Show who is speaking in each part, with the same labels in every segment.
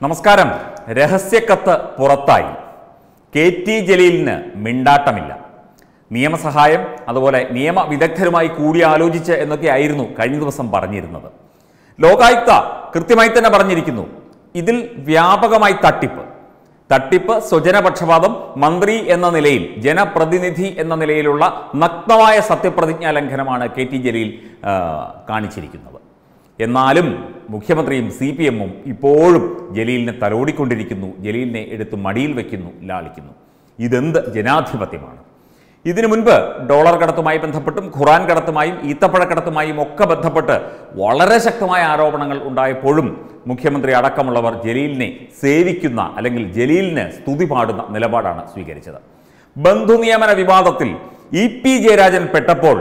Speaker 1: നമസ്കാരം രഹസ്യക്കത്ത് പുറത്തായി K T ജലീലിന് മിണ്ടാട്ടമില്ല നിയമസഹായം അതുപോലെ നിയമ വിദഗ്ധരുമായി കൂടിയാലോചിച്ച് എന്നൊക്കെ ആയിരുന്നു കഴിഞ്ഞ ദിവസം പറഞ്ഞിരുന്നത് ലോകായുക്ത കൃത്യമായി തന്നെ പറഞ്ഞിരിക്കുന്നു ഇതിൽ വ്യാപകമായി തട്ടിപ്പ് തട്ടിപ്പ് സ്വജനപക്ഷപാതം മന്ത്രി എന്ന നിലയിൽ ജനപ്രതിനിധി എന്ന നിലയിലുള്ള നഗ്നമായ സത്യപ്രതിജ്ഞാ ലംഘനമാണ് കെ ടി ജലീൽ ആ, കാണിച്ചിരിക്കുന്നത് എന്നാലും മുഖ്യമന്ത്രിയും സി പി എമ്മും ഇപ്പോഴും ജലീലിനെ തലോടിക്കൊണ്ടിരിക്കുന്നു ജലീലിനെ എടുത്ത് മടിയിൽ വയ്ക്കുന്നു ലാളിക്കുന്നു ഇതെന്ത് ജനാധിപത്യമാണ് ഇതിനു മുൻപ് ഡോളർ കടത്തുമായി ബന്ധപ്പെട്ടും ഖുറാൻ കടത്തുമായും ഈത്തപ്പഴക്കടത്തുമായും ഒക്കെ ബന്ധപ്പെട്ട് വളരെ ശക്തമായ ആരോപണങ്ങൾ ഉണ്ടായപ്പോഴും മുഖ്യമന്ത്രി അടക്കമുള്ളവർ ജലീലിനെ സേവിക്കുന്ന അല്ലെങ്കിൽ ജലീലിന് സ്തുതി പാടുന്ന നിലപാടാണ് സ്വീകരിച്ചത് ബന്ധുനിയമന വിവാദത്തിൽ ഇ പി ജയരാജൻ പെട്ടപ്പോൾ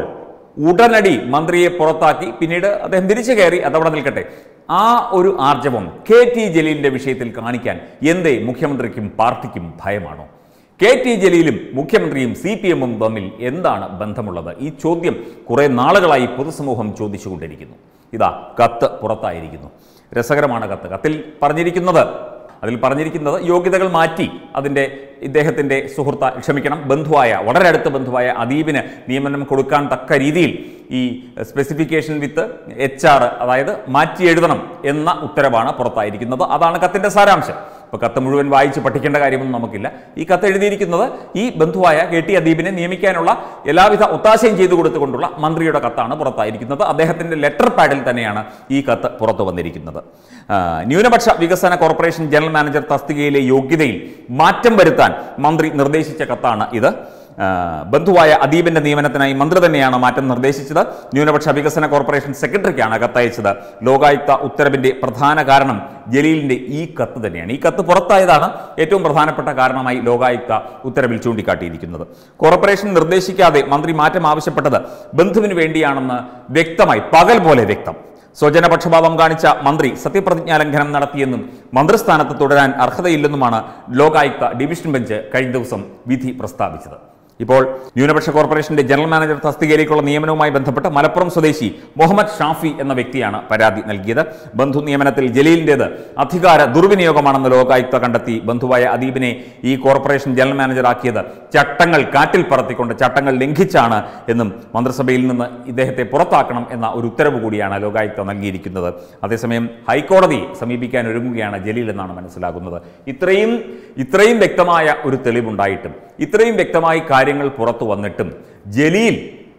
Speaker 1: ഉടനടി മന്ത്രിയെ പുറത്താക്കി പിന്നീട് അദ്ദേഹം തിരിച്ചു കയറി അതവിടെ നിൽക്കട്ടെ ആ ഒരു ആർജവം കെ ടി ജലീലിന്റെ വിഷയത്തിൽ കാണിക്കാൻ എന്തേ മുഖ്യമന്ത്രിക്കും പാർട്ടിക്കും ഭയമാണോ കെ ടി ജലീലും മുഖ്യമന്ത്രിയും സി പി എമ്മും തമ്മിൽ എന്താണ് ബന്ധമുള്ളത് ഈ ചോദ്യം കുറെ നാളുകളായി പൊതുസമൂഹം ചോദിച്ചുകൊണ്ടിരിക്കുന്നു ഇതാ കത്ത് പുറത്തായിരിക്കുന്നു രസകരമാണ് കത്ത് കത്തിൽ പറഞ്ഞിരിക്കുന്നത് അതിൽ പറഞ്ഞിരിക്കുന്നത് യോഗ്യതകൾ മാറ്റി അതിൻ്റെ ഇദ്ദേഹത്തിൻ്റെ സുഹൃത്ത ക്ഷമിക്കണം ബന്ധുവായ വളരെ അടുത്ത ബന്ധുവായ അദീബിന് നിയമനം കൊടുക്കാൻ തക്ക രീതിയിൽ ഈ സ്പെസിഫിക്കേഷൻ വിത്ത് എച്ച് ആർ അതായത് മാറ്റി എഴുതണം എന്ന ഉത്തരവാണ് പുറത്തായിരിക്കുന്നത് അതാണ് കത്തിൻ്റെ സാരാംശം ഇപ്പോൾ കത്ത് മുഴുവൻ വായിച്ച് പഠിക്കേണ്ട കാര്യമൊന്നും നമുക്കില്ല ഈ കത്ത് എഴുതിയിരിക്കുന്നത് ഈ ബന്ധുവായ കെ ടി അദീബിനെ നിയമിക്കാനുള്ള എല്ലാവിധ ഒത്താശയും ചെയ്തു കൊടുത്തുകൊണ്ടുള്ള മന്ത്രിയുടെ കത്താണ് പുറത്തായിരിക്കുന്നത് അദ്ദേഹത്തിൻ്റെ ലെറ്റർ പാഡിൽ തന്നെയാണ് ഈ കത്ത് പുറത്തു വന്നിരിക്കുന്നത് ആ, ന്യൂനപക്ഷ വികസന കോർപ്പറേഷൻ ജനറൽ മാനേജർ തസ്തികയിലെ യോഗ്യതയിൽ മാറ്റം വരുത്താൻ മന്ത്രി നിർദ്ദേശിച്ച കത്താണ് ഇത് ആ, ബന്ധുവായ അദീബിന്റെ നിയമനത്തിനായി മന്ത്രി തന്നെയാണ് മാറ്റം നിർദ്ദേശിച്ചത് ന്യൂനപക്ഷ വികസന കോർപ്പറേഷൻ സെക്രട്ടറിക്കാണ് കത്തയച്ചത് ലോകായുക്ത ഉത്തരവിന്റെ പ്രധാന കാരണം ജലീലിന്റെ ഈ കത്ത് തന്നെയാണ് ഈ കത്ത് പുറത്തായതാണ് ഏറ്റവും പ്രധാനപ്പെട്ട കാരണമായി ലോകായുക്ത ഉത്തരവിൽ ചൂണ്ടിക്കാട്ടിയിരിക്കുന്നത് കോർപ്പറേഷൻ നിർദ്ദേശിക്കാതെ മന്ത്രി മാറ്റം ആവശ്യപ്പെട്ടത് ബന്ധുവിന് വേണ്ടിയാണെന്ന് വ്യക്തമായി പകൽ പോലെ വ്യക്തം സ്വജനപക്ഷപാതം കാണിച്ച മന്ത്രി സത്യപ്രതിജ്ഞാ ലംഘനം നടത്തിയെന്നും മന്ത്രിസ്ഥാനത്ത് തുടരാൻ അർഹതയില്ലെന്നുമാണ് ലോകായുക്ത ഡിവിഷൻ ബെഞ്ച് കഴിഞ്ഞ ദിവസം വിധി പ്രസ്താവിച്ചത് ഇപ്പോൾ ന്യൂനപക്ഷ കോർപ്പറേഷന്റെ ജനറൽ മാനേജർ തസ്തികയിലേക്കുള്ള നിയമനവുമായി ബന്ധപ്പെട്ട് മലപ്പുറം സ്വദേശി മുഹമ്മദ് ഷാഫി എന്ന വ്യക്തിയാണ് പരാതി നൽകിയത് ബന്ധു നിയമനത്തിൽ ജലീലിന്റേത് അധികാര ദുർവിനിയോഗമാണെന്ന് ലോകായുക്ത കണ്ടെത്തി ബന്ധുവായ അദീബിനെ ഈ കോർപ്പറേഷൻ ജനറൽ മാനേജറാക്കിയത് ചട്ടങ്ങൾ കാറ്റിൽ പറത്തിക്കൊണ്ട് ചട്ടങ്ങൾ ലംഘിച്ചാണ് എന്നും മന്ത്രിസഭയിൽ നിന്ന് ഇദ്ദേഹത്തെ പുറത്താക്കണം എന്ന ഒരു ഉത്തരവ് കൂടിയാണ് ലോകായുക്ത നൽകിയിരിക്കുന്നത് അതേസമയം ഹൈക്കോടതിയെ സമീപിക്കാൻ ഒരുങ്ങുകയാണ് ജലീൽ എന്നാണ് മനസ്സിലാകുന്നത് ഇത്രയും ഇത്രയും വ്യക്തമായ ഒരു തെളിവുണ്ടായിട്ടും ഇത്രയും വ്യക്തമായി കാര്യങ്ങൾ പുറത്തു വന്നിട്ടും ജലീൽ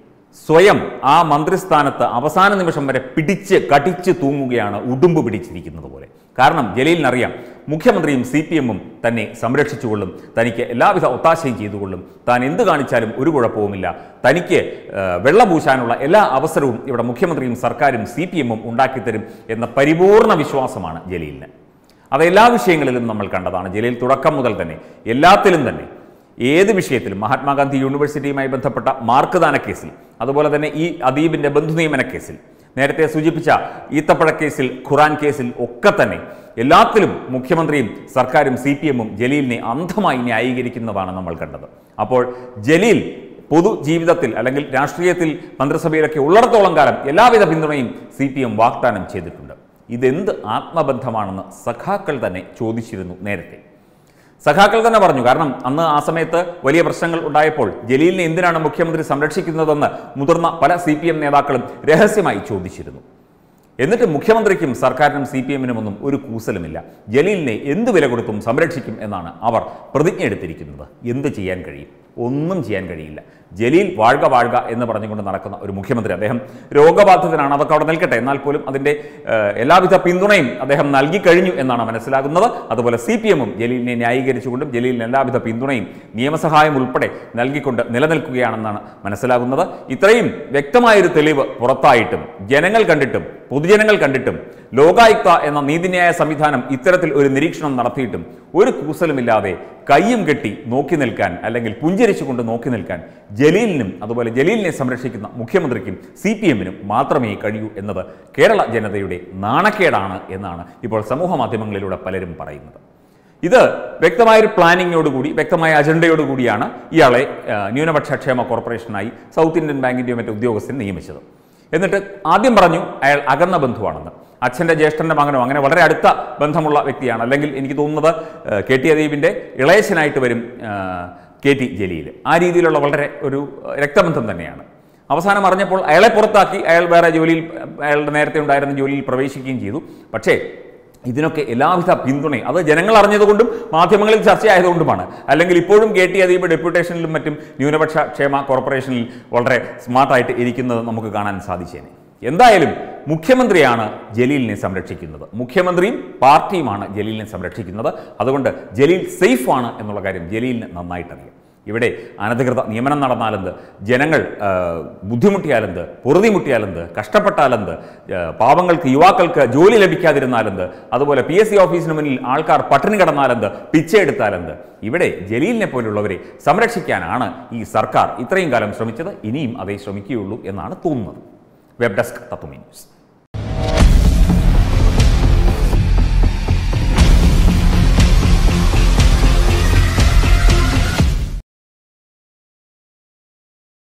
Speaker 1: സ്വയം ആ മന്ത്രിസ്ഥാനത്ത് അവസാന നിമിഷം വരെ പിടിച്ച് കടിച്ച് തൂങ്ങുകയാണ് ഉടുമ്പ് പിടിച്ചിരിക്കുന്നത് പോലെ കാരണം ജലീലിനറിയാം മുഖ്യമന്ത്രിയും സി പി എമ്മും തന്നെ സംരക്ഷിച്ചുകൊള്ളും തനിക്ക് എല്ലാവിധ ഒത്താശയും ചെയ്തുകൊള്ളും താൻ എന്ത് കാണിച്ചാലും ഒരു കുഴപ്പവുമില്ല തനിക്ക് ഏഹ്, വെള്ളപൂശാനുള്ള എല്ലാ അവസരവും ഇവിടെ മുഖ്യമന്ത്രിയും സർക്കാരും സി പി എമ്മും ഉണ്ടാക്കിത്തരും എന്ന പരിപൂർണ വിശ്വാസമാണ് ജലീലിന് അത് എല്ലാ വിഷയങ്ങളിലും നമ്മൾ കണ്ടതാണ് ജലീൽ തുടക്കം മുതൽ തന്നെ എല്ലാത്തിലും തന്നെ ഏത് വിഷയത്തിലും മഹാത്മാഗാന്ധി യൂണിവേഴ്സിറ്റിയുമായി ബന്ധപ്പെട്ട മാർക്ക് ദാന കേസിൽ അതുപോലെ തന്നെ ഈ അദീബിന്റെ ബന്ധുനിയമന കേസിൽ നേരത്തെ സൂചിപ്പിച്ച ഈത്തപ്പഴ കേസിൽ ഖുറാൻ കേസിൽ ഒക്കെ തന്നെ എല്ലാത്തിലും മുഖ്യമന്ത്രിയും സർക്കാരും സി പി എമ്മും ജലീലിനെ അന്ധമായി ന്യായീകരിക്കുന്നതാണ് നമ്മൾ കണ്ടത് അപ്പോൾ ജലീൽ പൊതുജീവിതത്തിൽ അല്ലെങ്കിൽ രാഷ്ട്രീയത്തിൽ മന്ത്രിസഭയിലൊക്കെ ഉള്ളിടത്തോളം കാലം എല്ലാവിധ പിന്തുണയും സി പി എം വാഗ്ദാനം ചെയ്തിട്ടുണ്ട് ഇതെന്ത് ആത്മബന്ധമാണെന്ന് സഖാക്കൾ തന്നെ ചോദിച്ചിരുന്നു നേരത്തെ സഖാക്കൾ തന്നെ പറഞ്ഞു കാരണം അന്ന് ആ സമയത്ത് വലിയ പ്രശ്നങ്ങൾ ഉണ്ടായപ്പോൾ ജലീലിനെ എന്തിനാണ് മുഖ്യമന്ത്രി സംരക്ഷിക്കുന്നതെന്ന് മുതിർന്ന പല സി പി എം നേതാക്കളും രഹസ്യമായി ചോദിച്ചിരുന്നു എന്നിട്ട് മുഖ്യമന്ത്രിക്കും സർക്കാരിനും സി പി എമ്മിനും ഒന്നും ഒരു കൂസലുമില്ല ജലീലിനെ എന്ത് വില കൊടുത്തും സംരക്ഷിക്കും എന്നാണ് അവർ പ്രതിജ്ഞ എടുത്തിരിക്കുന്നത് എന്ത് ചെയ്യാൻ കഴിയും ഒന്നും ചെയ്യാൻ കഴിയില്ല ജലീൽ വാഴ്ക വാഴ്ക എന്ന് പറഞ്ഞുകൊണ്ട് നടക്കുന്ന ഒരു മുഖ്യമന്ത്രി അദ്ദേഹം രോഗബാധിതനാണ് അതൊക്കെ അവിടെ നിൽക്കട്ടെ എന്നാൽ പോലും അതിൻ്റെ ഏഹ്, എല്ലാവിധ പിന്തുണയും അദ്ദേഹം നൽകി കഴിഞ്ഞു എന്നാണ് മനസ്സിലാകുന്നത് അതുപോലെ സി പി എമ്മും ജലീലിനെ ന്യായീകരിച്ചുകൊണ്ടും ജലീലിന് എല്ലാവിധ പിന്തുണയും നിയമസഹായം ഉൾപ്പെടെ നൽകിക്കൊണ്ട് നിലനിൽക്കുകയാണെന്നാണ് മനസ്സിലാകുന്നത് ഇത്രയും വ്യക്തമായൊരു തെളിവ് പുറത്തായിട്ടും ജനങ്ങൾ കണ്ടിട്ടും പൊതുജനങ്ങൾ കണ്ടിട്ടും ലോകായുക്ത എന്ന നീതിന്യായ സംവിധാനം ഇത്തരത്തിൽ ഒരു നിരീക്ഷണം നടത്തിയിട്ടും ഒരു കൂസലുമില്ലാതെ കയ്യും കെട്ടി നോക്കി നിൽക്കാൻ അല്ലെങ്കിൽ പുഞ്ചരിച്ചുകൊണ്ട് നോക്കി നിൽക്കാൻ ജലീലിനും അതുപോലെ ജലീലിനെ സംരക്ഷിക്കുന്ന മുഖ്യമന്ത്രിക്കും സി പി എമ്മിനും മാത്രമേ കഴിയൂ എന്നത് കേരള ജനതയുടെ നാണക്കേടാണ് എന്നാണ് ഇപ്പോൾ സമൂഹ മാധ്യമങ്ങളിലൂടെ പലരും പറയുന്നത് ഇത് വ്യക്തമായൊരു പ്ലാനിങ്ങോടുകൂടി വ്യക്തമായ അജണ്ടയോടുകൂടിയാണ് ഇയാളെ ആ, ന്യൂനപക്ഷ ക്ഷേമ കോർപ്പറേഷനായി സൗത്ത് ഇന്ത്യൻ ബാങ്കിൻ്റെയോ മറ്റു ഉദ്യോഗസ്ഥൻ നിയമിച്ചത് എന്നിട്ട് ആദ്യം പറഞ്ഞു അയാൾ അകന്ന ബന്ധുവാണെന്ന് അച്ഛൻ്റെ ജ്യേഷ്ഠൻ്റെ മകനോ അങ്ങനെ വളരെ അടുത്ത ബന്ധമുള്ള വ്യക്തിയാണ് അല്ലെങ്കിൽ എനിക്ക് തോന്നുന്നത് ഏഹ്, കെ ടി അദീപിൻ്റെ ഇളയച്ചനായിട്ട് വരും ഏഹ്, കെ ടി ജലീൽ ആ രീതിയിലുള്ള വളരെ ഒരു രക്തബന്ധം തന്നെയാണ് അവസാനം അറിഞ്ഞപ്പോൾ അയാളെ പുറത്താക്കി അയാൾ വേറെ ജോലിയിൽ അയാളുടെ നേരത്തെ ഉണ്ടായിരുന്ന ജോലിയിൽ പ്രവേശിക്കുകയും ചെയ്തു പക്ഷേ ഇതിനൊക്കെ എല്ലാവിധ പിന്തുണയും അത് ജനങ്ങൾ അറിഞ്ഞതുകൊണ്ടും മാധ്യമങ്ങളിൽ ചർച്ചയായതുകൊണ്ടുമാണ് അല്ലെങ്കിൽ ഇപ്പോഴും കെ ടി അദീപ് ഡെപ്യൂട്ടേഷനിലും മറ്റും ന്യൂനപക്ഷ ക്ഷേമ കോർപ്പറേഷനിൽ വളരെ സ്മാർട്ടായിട്ട് ഇരിക്കുന്നത് നമുക്ക് കാണാൻ സാധിച്ചേനെ എന്തായാലും മുഖ്യമന്ത്രിയാണ് ജലീലിനെ സംരക്ഷിക്കുന്നത് മുഖ്യമന്ത്രിയും പാർട്ടിയുമാണ് ജലീലിനെ സംരക്ഷിക്കുന്നത് അതുകൊണ്ട് ജലീൽ സേഫാണ് എന്നുള്ള കാര്യം ജലീലിന് നന്നായിട്ടറിയാം ഇവിടെ അനധികൃത നിയമനം നടന്നാലെന്ത് ജനങ്ങൾ ആ, ബുദ്ധിമുട്ടിയാലെന്ത് പൊറുതിമുട്ടിയാലെന്ത് കഷ്ടപ്പെട്ടാലെന്ത് ആ, പാവങ്ങൾക്ക് യുവാക്കൾക്ക് ജോലി ലഭിക്കാതിരുന്നാലെന്ത് അതുപോലെ പി എസ് സി ഓഫീസിന് മുന്നിൽ ആൾക്കാർ പട്ടിണി കിടന്നാലെന്ത് പിച്ചയെടുത്താലെന്ത് ഇവിടെ ജലീലിനെ പോലുള്ളവരെ സംരക്ഷിക്കാനാണ് ഈ സർക്കാർ ഇത്രയും കാലം ശ്രമിച്ചത് ഇനിയും അതേ ശ്രമിക്കുകയുള്ളൂ എന്നാണ് തോന്നുന്നത് വെബ് ഡെസ്ക് തത്വമി ന്യൂസ്